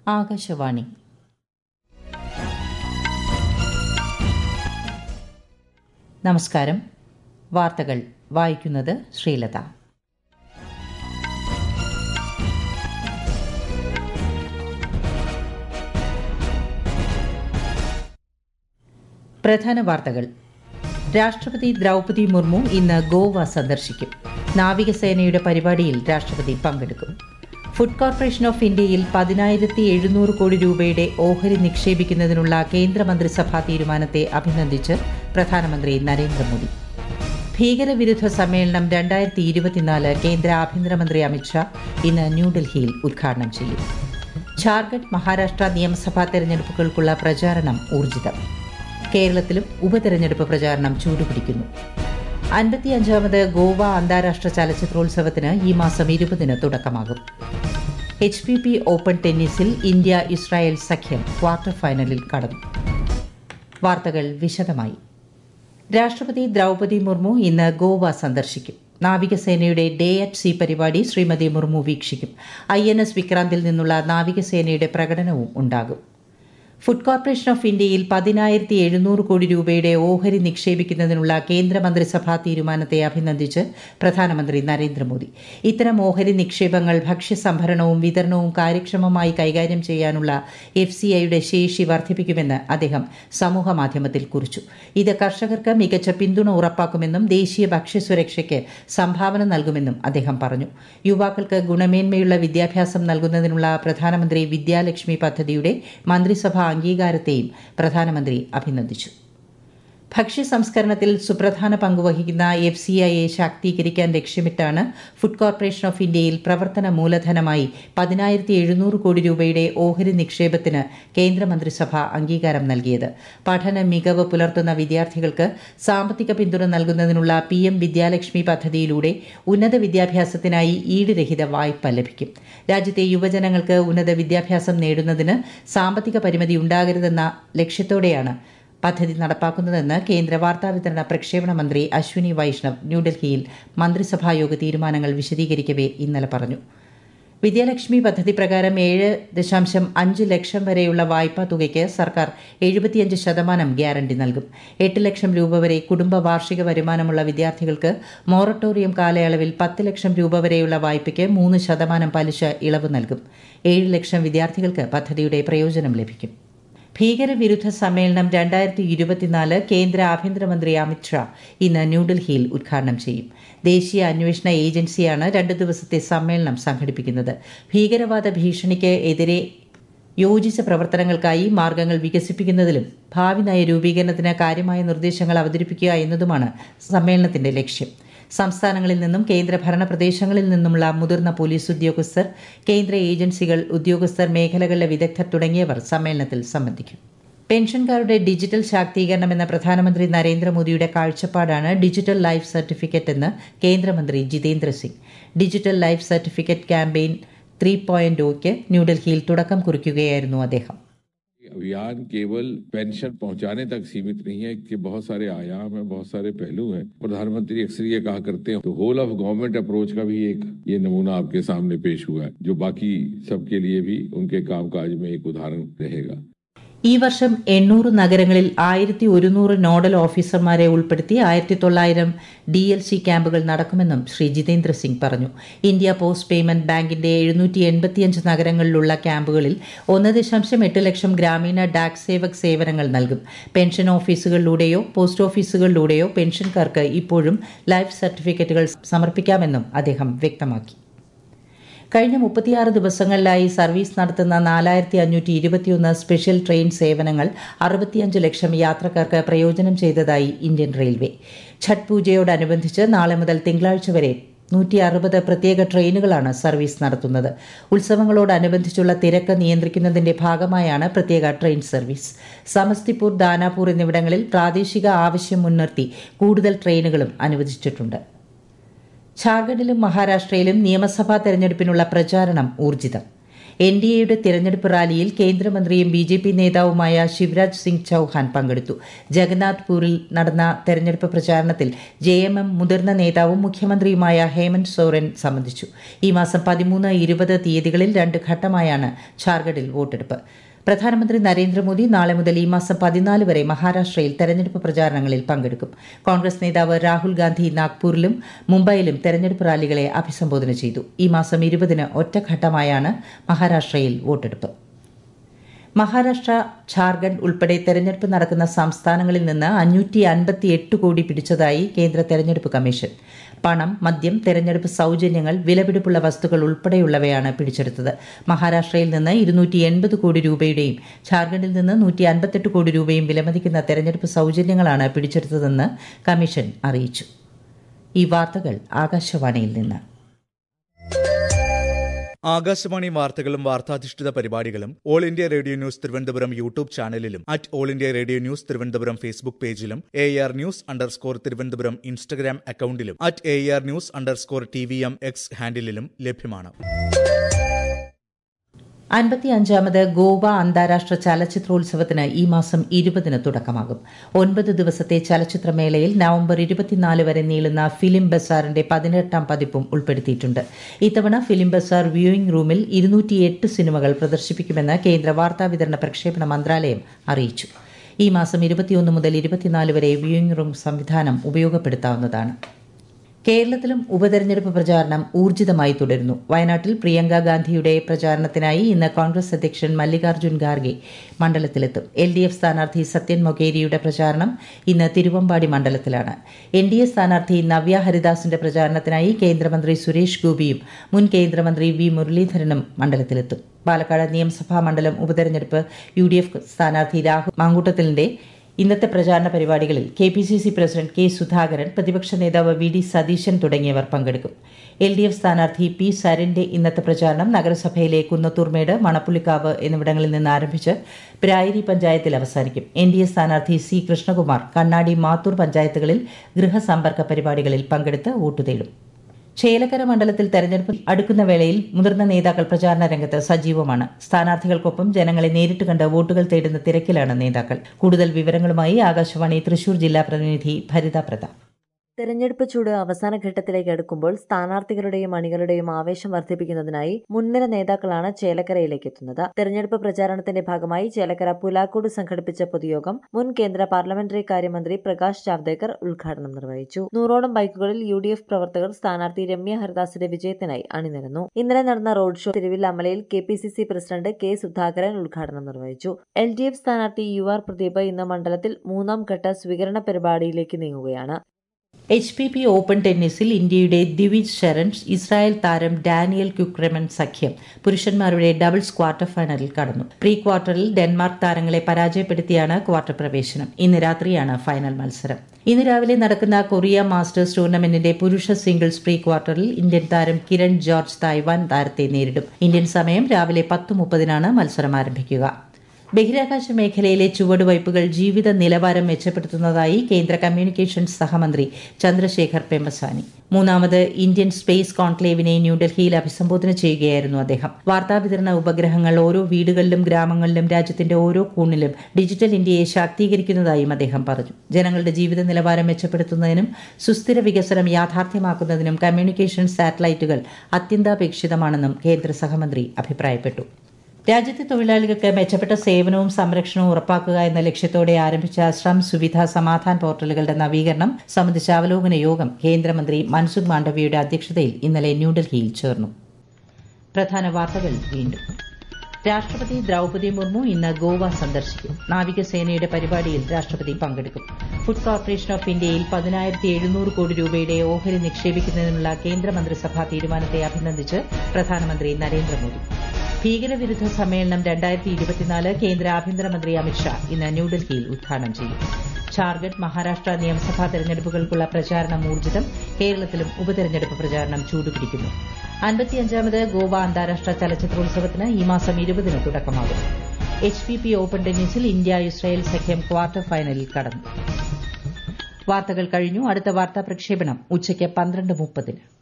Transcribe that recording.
ആകാശവാണി നമസ്കാരം വാർത്തകൾ വായിക്കുന്നത് ശ്രീലത പ്രധാന വാർത്തകൾ രാഷ്ട്രപതി ദ്രൗപതി മുർമു ഇന്ന് ഗോവ സന്ദർശിക്കും നാവികസേനയുടെ പരിപാടിയിൽ രാഷ്ട്രപതി പങ്കെടുക്കും ഫുഡ് കോർപ്പറേഷൻ ഓഫ് ഇന്ത്യയിൽ പതിനായിരത്തി എഴുന്നൂറ് കോടി രൂപയുടെ ഓഹരി നിക്ഷേപിക്കുന്നതിനുള്ള കേന്ദ്രമന്ത്രിസഭാ തീരുമാനത്തെ അഭിനന്ദിച്ച് പ്രധാനമന്ത്രി നരേന്ദ്രമോദി ഭീകരവിരുദ്ധ സമ്മേളനം രണ്ടായിരത്തി ഇരുപത്തിനാല് കേന്ദ്ര ആഭ്യന്തരമന്ത്രി അമിത്ഷാ ഇന്ന് ന്യൂഡൽഹിയിൽ ഉദ്ഘാടനം ചെയ്യും ഝാർഖണ്ഡ് മഹാരാഷ്ട്ര നിയമസഭാ തെരഞ്ഞെടുപ്പുകൾക്കുള്ള പ്രചാരണം ഊർജിതം കേരളത്തിലും ഉപതെരഞ്ഞെടുപ്പ് പ്രചാരണം ചൂടുപിടിക്കുന്നു അൻപത്തിയഞ്ചാമത് ഗോവ അന്താരാഷ്ട്ര ചലച്ചിത്രോത്സവത്തിന് ഈ മാസം ഇരുപതിന് തുടക്കമാകും എച്ച് പി പി ഓപ്പൺ ടെന്നീസിൽ ഇന്ത്യ ഇസ്രായേൽ സഖ്യം ക്വാർട്ടർ ഫൈനലിൽ കടന്നു വാർത്തകൾ വിശദമായി രാഷ്ട്രപതി ദ്രൗപതി മുർമു ഇന്ന് ഗോവ സന്ദർശിക്കും നാവികസേനയുടെ ഡേ അറ്റ് സി പരിപാടി ശ്രീമതി മുർമു വീക്ഷിക്കും ഐ എൻ എസ് വിക്രാന്തിൽ നിന്നുള്ള നാവികസേനയുടെ പ്രകടനവും ഉണ്ടാകും ഫുഡ് കോർപ്പറേഷൻ ഓഫ് ഇന്ത്യയിൽ പതിനായിരത്തി എഴുന്നൂറ് കോടി രൂപയുടെ ഓഹരി നിക്ഷേപിക്കുന്നതിനുള്ള കേന്ദ്രമന്ത്രിസഭാ തീരുമാനത്തെ അഭിനന്ദിച്ച് പ്രധാനമന്ത്രി നരേന്ദ്രമോദി ഇത്തരം ഓഹരി നിക്ഷേപങ്ങൾ ഭക്ഷ്യസംഭരണവും വിതരണവും കാര്യക്ഷമമായി കൈകാര്യം ചെയ്യാനുള്ള എഫ് സി ഐയുടെ ശേഷി വർദ്ധിപ്പിക്കുമെന്ന് അദ്ദേഹം സമൂഹമാധ്യമത്തിൽ കുറിച്ചു ഇത് കർഷകർക്ക് മികച്ച പിന്തുണ ഉറപ്പാക്കുമെന്നും ദേശീയ ഭക്ഷ്യസുരക്ഷയ്ക്ക് സംഭാവന നൽകുമെന്നും അദ്ദേഹം പറഞ്ഞു യുവാക്കൾക്ക് ഗുണമേന്മയുള്ള വിദ്യാഭ്യാസം നൽകുന്നതിനുള്ള പ്രധാനമന്ത്രി വിദ്യാലക്ഷ്മി പദ്ധതിയുടെ മന്ത്രിസഭാ അംഗീകാരത്തെയും പ്രധാനമന്ത്രി അഭിനന്ദിച്ചു ഭക്ഷ്യ സംസ്കരണത്തിൽ സുപ്രധാന പങ്കുവഹിക്കുന്ന എഫ് സി ഐയെ ശാക്തീകരിക്കാൻ ലക്ഷ്യമിട്ടാണ് ഫുഡ് കോർപ്പറേഷൻ ഓഫ് ഇന്ത്യയിൽ പ്രവർത്തന മൂലധനമായി പതിനായിരത്തി എഴുന്നൂറ് കോടി രൂപയുടെ ഓഹരി നിക്ഷേപത്തിന് കേന്ദ്രമന്ത്രിസഭ അംഗീകാരം നൽകിയത് പഠന മികവ് പുലർത്തുന്ന വിദ്യാർത്ഥികൾക്ക് സാമ്പത്തിക പിന്തുണ നൽകുന്നതിനുള്ള പി എം വിദ്യാലക്ഷ്മി പദ്ധതിയിലൂടെ ഉന്നത വിദ്യാഭ്യാസത്തിനായി ഈടുരഹിത വായ്പ ലഭിക്കും രാജ്യത്തെ യുവജനങ്ങൾക്ക് ഉന്നത വിദ്യാഭ്യാസം നേടുന്നതിന് സാമ്പത്തിക പരിമിതി ഉണ്ടാകരുതെന്ന ലക്ഷ്യത്തോടെയാണ് പദ്ധതി നടപ്പാക്കുന്നതെന്ന് കേന്ദ്ര വാർത്താവിതരണ പ്രക്ഷേപണ മന്ത്രി അശ്വിനി വൈഷ്ണവ് ന്യൂഡൽഹിയിൽ മന്ത്രിസഭായോഗ തീരുമാനങ്ങൾ വിശദീകരിക്കവേ ഇന്നലെ പറഞ്ഞു വിദ്യാലക്ഷ്മി പദ്ധതി പ്രകാരം ഏഴ് ദശാംശം അഞ്ച് ലക്ഷം വരെയുള്ള വായ്പാ തുകയ്ക്ക് സർക്കാർ എഴുപത്തിയഞ്ച് ശതമാനം ഗ്യാരണ്ടി നൽകും എട്ട് ലക്ഷം രൂപ വരെ കുടുംബ വാർഷിക വരുമാനമുള്ള വിദ്യാർത്ഥികൾക്ക് മൊറട്ടോറിയം കാലയളവിൽ പത്ത് ലക്ഷം രൂപ വരെയുള്ള വായ്പയ്ക്ക് മൂന്ന് ശതമാനം പലിശ ഇളവ് നൽകും ഏഴ് ലക്ഷം വിദ്യാർത്ഥികൾക്ക് പദ്ധതിയുടെ പ്രയോജനം ലഭിക്കും ഭീകരവിരുദ്ധ സമ്മേളനം രണ്ടായിരത്തി ഇരുപത്തിനാല് കേന്ദ്ര ആഭ്യന്തരമന്ത്രി അമിത്ഷാ ഇന്ന് ന്യൂഡൽഹിയിൽ ഉദ്ഘാടനം ചെയ്യും ദേശീയ അന്വേഷണ ഏജൻസിയാണ് രണ്ട് ദിവസത്തെ സമ്മേളനം സംഘടിപ്പിക്കുന്നത് ഭീകരവാദ ഭീഷണിക്ക് എതിരെ യോജിച്ച പ്രവർത്തനങ്ങൾക്കായി മാർഗങ്ങൾ വികസിപ്പിക്കുന്നതിലും ഭാവി നയ രൂപീകരണത്തിന് കാര്യമായ നിർദ്ദേശങ്ങൾ അവതരിപ്പിക്കുക എന്നതുമാണ് സമ്മേളനത്തിന്റെ ലക്ഷ്യം സംസ്ഥാനങ്ങളിൽ നിന്നും കേന്ദ്രഭരണ പ്രദേശങ്ങളിൽ നിന്നുമുള്ള മുതിർന്ന പോലീസ് ഉദ്യോഗസ്ഥർ കേന്ദ്ര ഏജൻസികൾ ഉദ്യോഗസ്ഥർ മേഖലകളിലെ വിദഗ്ധർ തുടങ്ങിയവർ സമ്മേളനത്തിൽ സംബന്ധിക്കും പെൻഷൻകാരുടെ ഡിജിറ്റൽ ശാക്തീകരണം എന്ന പ്രധാനമന്ത്രി നരേന്ദ്രമോദിയുടെ കാഴ്ചപ്പാടാണ് ഡിജിറ്റൽ ലൈഫ് സർട്ടിഫിക്കറ്റ് എന്ന് കേന്ദ്രമന്ത്രി Jitendra Singh digital life certificate campaign three point oh ന്യൂഡൽഹിയിൽ തുടക്കം കുറിക്കുകയായിരുന്നു അദ്ദേഹം अभियान केवल पेंशन पहुंचाने तक सीमित नहीं है कि बहुत सारे आयाम है बहुत सारे पहलू हैं प्रधानमंत्री अक्सर ये कहा करते हैं तो होल ऑफ गवर्नमेंट अप्रोच का भी एक ये नमूना आपके सामने पेश हुआ है जो बाकी सबके लिए भी उनके कामकाज में एक उदाहरण रहेगा ഈ വർഷം എണ്ണൂറ് നഗരങ്ങളിൽ ആയിരത്തി ഒരുന്നൂറ് നോഡൽ ഓഫീസർമാരെ ഉൾപ്പെടുത്തി ആയിരത്തി തൊള്ളായിരം ഡി എൽ സി ക്യാമ്പുകൾ നടക്കുമെന്നും ശ്രീ ജിതേന്ദ്ര സിംഗ് പറഞ്ഞു ഇന്ത്യ പോസ്റ്റ് പേയ്മെന്റ് ബാങ്കിന്റെ എഴുന്നൂറ്റി എൺപത്തിയഞ്ച് നഗരങ്ങളിലുള്ള ക്യാമ്പുകളിൽ ഒന്ന് ദശാംശം എട്ട് ലക്ഷം ഗ്രാമീണ ഡാക് സേവക് സേവനങ്ങൾ നൽകും പെൻഷൻ ഓഫീസുകളിലൂടെയോ പോസ്റ്റ് ഓഫീസുകളിലൂടെയോ പെൻഷൻകാർക്ക് ഇപ്പോഴും ലൈഫ് സർട്ടിഫിക്കറ്റുകൾ സമർപ്പിക്കാമെന്നും അദ്ദേഹം വ്യക്തമാക്കി കഴിഞ്ഞ മുപ്പത്തിയാറ് ദിവസങ്ങളിലായി സർവീസ് നടത്തുന്ന നാലായിരത്തി അഞ്ഞൂറ്റി ഇരുപത്തിയൊന്ന് സ്പെഷ്യൽ ട്രെയിൻ സേവനങ്ങൾ അറുപത്തിയഞ്ച് ലക്ഷം യാത്രക്കാർക്ക് പ്രയോജനം ചെയ്തതായി ഇന്ത്യൻ റെയിൽവേ ഛഠ് പൂജയോടനുബന്ധിച്ച് നാളെ മുതൽ തിങ്കളാഴ്ച വരെ നൂറ്റി അറുപത് പ്രത്യേക ട്രെയിനുകളാണ് സർവീസ് നടത്തുന്നത് ഉത്സവങ്ങളോടനുബന്ധിച്ചുള്ള തിരക്ക് നിയന്ത്രിക്കുന്നതിന്റെ ഭാഗമായാണ് പ്രത്യേക ട്രെയിൻ സർവീസ് സമസ്തിപൂർ ദാനാപൂർ എന്നിവിടങ്ങളിൽ പ്രാദേശിക ആവശ്യം മുൻനിർത്തി കൂടുതൽ ട്രെയിനുകളും അനുവദിച്ചിട്ടുണ്ട് ഝാർഖണ്ഡിലും മഹാരാഷ്ട്രയിലും നിയമസഭാ തെരഞ്ഞെടുപ്പിനുള്ള പ്രചാരണം ഊർജിതം എൻ ഡി എയുടെ തിരഞ്ഞെടുപ്പ് റാലിയിൽ കേന്ദ്രമന്ത്രിയും ബി ജെ പി നേതാവുമായ ശിവരാജ് സിംഗ് ചൌഹാൻ പങ്കെടുത്തു ജഗന്നാഥ്പൂരിൽ നടന്ന തെരഞ്ഞെടുപ്പ് പ്രചാരണത്തിൽ ജെ എം എം മുതിർന്ന നേതാവും മുഖ്യമന്ത്രിയുമായ ഹേമന്ത് സോറൻ സംബന്ധിച്ചു ഈ മാസം പതിമൂന്ന് ഇരുപത് തീയതികളിൽ രണ്ട് ഘട്ടമായാണ് ഝാർഖണ്ഡിൽ വോട്ടെടുപ്പ് പ്രധാനമന്ത്രി നരേന്ദ്രമോദി നാളെ മുതൽ ഈ മാസം പതിനാല് വരെ മഹാരാഷ്ട്രയിൽ തെരഞ്ഞെടുപ്പ് പ്രചാരണങ്ങളിൽ പങ്കെടുക്കും കോൺഗ്രസ് നേതാവ് രാഹുൽ ഗാന്ധി നാഗ്പൂരിലും മുംബൈയിലും തെരഞ്ഞെടുപ്പ് റാലികളെ അഭിസംബോധന ചെയ്തു ഈ മാസം ഇരുപതിന് ഒറ്റഘട്ടമായാണ് മഹാരാഷ്ട്രയിൽ വോട്ടെടുപ്പ് മഹാരാഷ്ട്ര ഝാർഖണ്ഡ് ഉൾപ്പെടെ തെരഞ്ഞെടുപ്പ് നടക്കുന്ന സംസ്ഥാനങ്ങളിൽ നിന്ന് അഞ്ഞൂറ്റി അൻപത്തി എട്ട് കോടി പിടിച്ചതായി കേന്ദ്ര തെരഞ്ഞെടുപ്പ് കമ്മീഷൻ പണം മദ്യം തെരഞ്ഞെടുപ്പ് സൌജന്യങ്ങൾ വിലപിടിപ്പുള്ള വസ്തുക്കൾ ഉൾപ്പെടെയുള്ളവയാണ് പിടിച്ചെടുത്തത് മഹാരാഷ്ട്രയിൽ നിന്ന് ഇരുന്നൂറ്റി എൺപത് കോടി രൂപയുടെയും ഝാർഖണ്ഡിൽ നിന്ന് നൂറ്റി അൻപത്തെട്ട് കോടി രൂപയും വിലമതിക്കുന്ന തെരഞ്ഞെടുപ്പ് സൌജന്യങ്ങളാണ് പിടിച്ചെടുത്തതെന്ന് കമ്മീഷൻ അറിയിച്ചു ഈ വാർത്തകൾ ആകാശവാണിയിൽ നിന്ന് ആകാശവാണി വാർത്തകളും വാർത്താധിഷ്ഠിത പരിപാടികളും all India radio news Thiruvananthapuram YouTube ചാനലിലും at all India radio news Thiruvananthapuram Facebook പേജിലും A R news underscore Thiruvananthapuram Instagram അക്കൌണ്ടിലും at A R news underscore T V M X ഹാൻഡിലും ലഭ്യമാണ് അൻപത്തിയഞ്ചാമത് ഗോവ അന്താരാഷ്ട്ര ചലച്ചിത്രോത്സവത്തിന് ഈ മാസം ഇരുപതിന് തുടക്കമാകും ഒൻപത് ദിവസത്തെ ചലച്ചിത്രമേളയിൽ നവംബർ ഇരുപത്തിനാല് വരെ നീളുന്ന ഫിലിം ബസാറിന്റെ പതിനെട്ടാം പതിപ്പും ഉൾപ്പെടുത്തിയിട്ടുണ്ട് ഇത്തവണ ഫിലിം ബസാർ വ്യൂയിംഗ് റൂമിൽ ഇരുന്നൂറ്റിയെട്ട് സിനിമകൾ പ്രദർശിപ്പിക്കുമെന്ന് കേന്ദ്ര വാർത്താവിതരണ പ്രക്ഷേപണ മന്ത്രാലയം അറിയിച്ചു ഈ മാസം ഇരുപത്തിയൊന്ന് മുതൽ ഇരുപത്തിനാല് വരെ വ്യൂയിംഗ് റൂം സംവിധാനം ഉപയോഗപ്പെടുത്താവുന്നതാണ് കേരളത്തിലും ഉപതെരഞ്ഞെടുപ്പ് പ്രചാരണം ഊർജിതമായി തുടരുന്നു വയനാട്ടിൽ പ്രിയങ്ക ഗാന്ധിയുടെ പ്രചാരണത്തിനായി ഇന്ന് കോൺഗ്രസ് അധ്യക്ഷൻ മല്ലികാർജ്ജുൻ ഖാർഗെ മണ്ഡലത്തിലെത്തും എൽ ഡി എഫ് സ്ഥാനാർത്ഥി സത്യൻ മൊകേരിയുടെ പ്രചാരണം ഇന്ന് തിരുവമ്പാടി മണ്ഡലത്തിലാണ് എൻ ഡി എ സ്ഥാനാർത്ഥി നവ്യ ഹരിദാസിന്റെ പ്രചാരണത്തിനായി കേന്ദ്രമന്ത്രി സുരേഷ് ഗോപിയും മുൻ കേന്ദ്രമന്ത്രി വി മുരളീധരനും മണ്ഡലത്തിലെത്തും പാലക്കാട് നിയമസഭാ മണ്ഡലം ഉപതെരഞ്ഞെടുപ്പ് യു ഡി എഫ് സ്ഥാനാർത്ഥി രാഹുൽ മാങ്കൂട്ടത്തിലിന്റെ ഇന്നത്തെ പ്രചാരണ പരിപാടികളിൽ K P C C president K Sudhakaran പ്രതിപക്ഷ നേതാവ് വി ഡി സതീശൻ തുടങ്ങിയവർ പങ്കെടുക്കും എൽ ഡി എഫ് സ്ഥാനാർത്ഥി പി സരന്റെ ഇന്നത്തെ പ്രചാരണം നഗരസഭയിലെ കുന്നത്തൂർമേട് മണപ്പുള്ളിക്കാവ് എന്നിവിടങ്ങളിൽ നിന്ന് ആരംഭിച്ച് പ്രായരി പഞ്ചായത്തിൽ അവസാനിക്കും എൻ ഡി എ സ്ഥാനാർത്ഥി സി കൃഷ്ണകുമാർ കണ്ണാടി മാത്തൂർ പഞ്ചായത്തുകളിൽ ഗൃഹസമ്പർക്ക പരിപാടികളിൽ പങ്കെടുത്ത് വോട്ട് തേടും ചേലക്കര മണ്ഡലത്തിൽ തെരഞ്ഞെടുപ്പ് അടുക്കുന്ന വേളയിൽ മുതിർന്ന നേതാക്കൾ പ്രചാരണ രംഗത്ത് സജീവമാണ് സ്ഥാനാർത്ഥികൾക്കൊപ്പം ജനങ്ങളെ നേരിട്ട് കണ്ട് വോട്ടുകൾ തേടുന്ന തിരക്കിലാണ് നേതാക്കൾ കൂടുതൽ വിവരങ്ങളുമായി ആകാശവാണി തൃശൂർ ജില്ലാ പ്രതിനിധി ഭരിത പ്രതാപ് തെരഞ്ഞെടുപ്പ് ചൂട് അവസാന ഘട്ടത്തിലേക്ക് അടുക്കുമ്പോൾ സ്ഥാനാർത്ഥികളുടെയും അണികളുടെയും ആവേശം വർദ്ധിപ്പിക്കുന്നതിനായി മുൻനിര നേതാക്കളാണ് ചേലക്കരയിലേക്ക് എത്തുന്നത് തെരഞ്ഞെടുപ്പ് പ്രചാരണത്തിന്റെ ഭാഗമായി ചേലക്കര പുലാക്കോട് സംഘടിപ്പിച്ച പൊതുയോഗം മുൻ കേന്ദ്ര പാർലമെന്ററി കാര്യമന്ത്രി പ്രകാശ് ജാവ്ദേക്കർ ഉദ്ഘാടനം നിർവഹിച്ചു നൂറോളം ബൈക്കുകളിൽ യു ഡി എഫ് പ്രവർത്തകർ സ്ഥാനാർത്ഥി രമ്യ ഹരിദാസിന്റെ വിജയത്തിനായി അണിനിരന്നു ഇന്നലെ നടന്ന റോഡ് ഷോ തിരുവില്ലാമലയിൽ K P C C president K Sudhakaran ഉദ്ഘാടനം നിർവഹിച്ചു എൽ ഡി എഫ് സ്ഥാനാർത്ഥി യു ആർ പ്രദീപ് ഇന്ന് മണ്ഡലത്തിൽ മൂന്നാം ഘട്ട സ്വീകരണ പരിപാടിയിലേക്ക് നീങ്ങുകയാണ് എച്ച് പി പി ഓപ്പൺ ടെന്നീസിൽ ഇന്ത്യയുടെ ദിവിജ് ശരൺ ഇസ്രായേൽ താരം ഡാനിയൽ ക്യുക്രമൻ സഖ്യം പുരുഷന്മാരുടെ ഡബിൾസ് ക്വാർട്ടർ ഫൈനലിൽ കടന്നു പ്രീ ക്വാർട്ടറിൽ ഡെൻമാർക്ക് താരങ്ങളെ പരാജയപ്പെടുത്തിയാണ് ക്വാർട്ടർ പ്രവേശനം ഇന്ന് രാത്രിയാണ് ഫൈനൽ മത്സരം ഇന്ന് രാവിലെ നടക്കുന്ന കൊറിയ മാസ്റ്റേഴ്സ് ടൂർണമെന്റിന്റെ പുരുഷ സിംഗിൾസ് പ്രീ ക്വാർട്ടറിൽ ഇന്ത്യൻ താരം കിരൺ ജോർജ് തായ്വാൻ താരത്തെ നേരിടും ഇന്ത്യൻ സമയം രാവിലെ പത്ത് മുപ്പതിനാണ് മത്സരം ആരംഭിക്കുക ബഹിരാകാശ മേഖലയിലെ ചുവടുവയ്പുകൾ ജീവിത നിലവാരം മെച്ചപ്പെടുത്തുന്നതായി കേന്ദ്ര കമ്മ്യൂണിക്കേഷൻസ് സഹമന്ത്രി ചന്ദ്രശേഖർ പെമ്പസാനി മൂന്നാമത് ഇന്ത്യൻ സ്പേസ് കോൺക്ലേവിനെ ന്യൂഡൽഹിയിൽ അഭിസംബോധന ചെയ്യുകയായിരുന്നു അദ്ദേഹം വാർത്താവിതരണ ഉപഗ്രഹങ്ങൾ ഓരോ വീടുകളിലും ഗ്രാമങ്ങളിലും രാജ്യത്തിന്റെ ഓരോ കോണിലും ഡിജിറ്റൽ ഇന്ത്യയെ ശാക്തീകരിക്കുന്നതായും അദ്ദേഹം പറഞ്ഞു ജനങ്ങളുടെ ജീവിത നിലവാരം മെച്ചപ്പെടുത്തുന്നതിനും സുസ്ഥിര വികസനം യാഥാർത്ഥ്യമാക്കുന്നതിനും കമ്മ്യൂണിക്കേഷൻ സാറ്റലൈറ്റുകൾ അത്യന്താപേക്ഷിതമാണെന്നും കേന്ദ്ര സഹമന്ത്രി അഭിപ്രായപ്പെട്ടു രാജ്യത്തെ തൊഴിലാളികൾക്ക് മെച്ചപ്പെട്ട സേവനവും സംരക്ഷണവും ഉറപ്പാക്കുക എന്ന ലക്ഷ്യത്തോടെ ആരംഭിച്ച ശ്രം സുവിധ സമാധാൻ പോർട്ടലുകളുടെ നവീകരണം സംബന്ധിച്ച അവലോകന യോഗം കേന്ദ്രമന്ത്രി മൻസുഖ് മാണ്ഡവ്യയുടെ അധ്യക്ഷതയിൽ ഇന്നലെ ന്യൂഡൽഹിയിൽ ചേർന്നു പ്രധാന വാർത്തകൾ വീണ്ടും രാഷ്ട്രപതി ദ്രൌപതി മുർമു ഇന്ന് ഗോവ സന്ദർശിക്കും നാവികസേനയുടെ പരിപാടിയിൽ രാഷ്ട്രപതി പങ്കെടുക്കും ഫുഡ് കോർപ്പറേഷൻ ഓഫ് ഇന്ത്യയിൽ പതിനായിരത്തി എഴുന്നൂറ് കോടി രൂപയുടെ ഓഹരി നിക്ഷേപിക്കുന്നതിനുള്ള കേന്ദ്രമന്ത്രിസഭാ തീരുമാനത്തെ അഭിനന്ദിച്ച് പ്രധാനമന്ത്രി നരേന്ദ്രമോദി ഭീകരവിരുദ്ധ സമ്മേളനം രണ്ടായിരത്തി ഇരുപത്തിനാല് കേന്ദ്ര ആഭ്യന്തരമന്ത്രി അമിത്ഷാ ഇന്ന് ന്യൂഡൽഹിയിൽ ഉദ്ഘാടനം ചെയ്യും ഝാർഖണ്ഡ് മഹാരാഷ്ട്ര നിയമസഭാ തെരഞ്ഞെടുപ്പുകൾക്കുള്ള പ്രചാരണം ഊർജിതം കേരളത്തിലും ഉപതെരഞ്ഞെടുപ്പ് പ്രചാരണം ചൂടുപിടിക്കുന്നു അൻപത്തിയഞ്ചാമത് ഗോവ അന്താരാഷ്ട്ര ചലച്ചിത്രോത്സവത്തിന് ഈ മാസം ഇരുപതിന് തുടക്കമാകും എച്ച് പി പി ഓപ്പൺ ടെന്നീസിൽ ഇന്ത്യ ഇസ്രായേൽ സഖ്യം ക്വാർട്ടർ ഫൈനലിൽ കടന്നു വാർത്തകൾ കഴിഞ്ഞു അടുത്ത വാർത്താ പ്രക്ഷേപണം ഉച്ചയ്ക്ക് പന്ത്രണ്ട് മുപ്പതിന്